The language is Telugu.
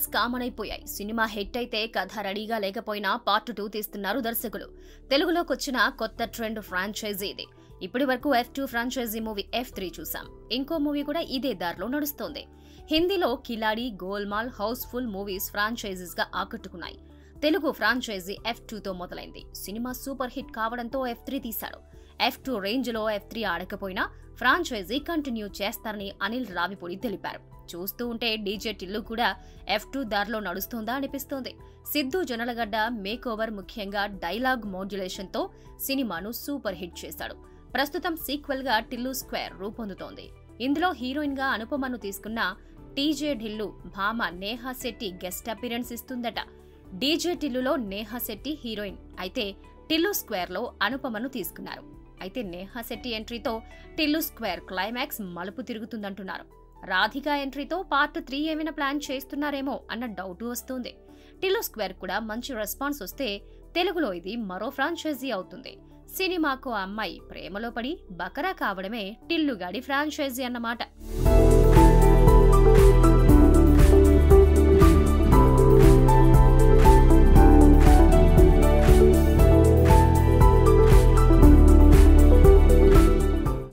సీక్వెల్స్ కామన్ అయిపోయాయి సినిమా హిట్ అయితే కథ రెడీగా లేకపోయినా పార్ట్ టూ తీస్తున్నారు దర్శకులు తెలుగులోకి వచ్చిన కొత్త ట్రెండ్ ఫ్రాంచైజీ ఇది ఇప్పటి వరకు F two franchise movie F three చూసాం ఇంకో మూవీ కూడా ఇదే దారిలో నడుస్తోంది హిందీలో కిలాడి గోల్మాల్ హౌస్ఫుల్ మూవీస్ ఫ్రాంచైజీస్ గా ఆకట్టుకున్నాయి తెలుగు ఫ్రాంచైజీ ఎఫ్ టూతో మొదలైంది సినిమా సూపర్ హిట్ కావడంతో ఎఫ్ త్రీ తీశాడు ఎఫ్ టూ రేంజ్ లో ఎఫ్ త్రీ ఆడకపోయినా ఫ్రాంచైజీ కంటిన్యూ చేస్తారని అనిల్ రావిపూడి తెలిపారు చూస్తూ ఉంటే డీజే టిల్లు కూడా ఎఫ్ టూ దారిలో నడుస్తోందా అనిపిస్తోంది సిద్ధు జొన్నలగడ్డ మేక్ ఓవర్ ముఖ్యంగా డైలాగ్ మోడ్యులేషన్ తో సినిమాను సూపర్ హిట్ చేశాడు ప్రస్తుతం సీక్వెల్ గా టిల్లు స్క్వేర్ రూపొందుతోంది ఇందులో హీరోయిన్ గా అనుపమను తీసుకున్న టీజే ఢిల్లు భామ నేహా శెట్టి గెస్ట్ అపిరెన్స్ ఇస్తుందట డీజే టిల్లులో నేహా శెట్టి హీరోయిన్ అయితే టిల్లు స్క్వేర్ లో అనుపమను తీసుకున్నారు అయితే నేహా శెట్టి ఎంట్రీతో టిల్లు స్క్వేర్ క్లైమాక్స్ మలుపు తిరుగుతుందంటున్నారు రాధిక ఎంట్రీతో పార్ట్ త్రీ ఏమైనా ప్లాన్ చేస్తున్నారేమో అన్న డౌట్ వస్తుంది టిల్లు స్క్వేర్ కూడా మంచి రెస్పాన్స్ వస్తే తెలుగులో ఇది మరో ఫ్రాంచైజీ అవుతుంది సినిమాకు ఆ అమ్మాయి ప్రేమలో పడి బకరా కావడమే టిల్లుగాడి ఫ్రాంచైజీ అన్నమాట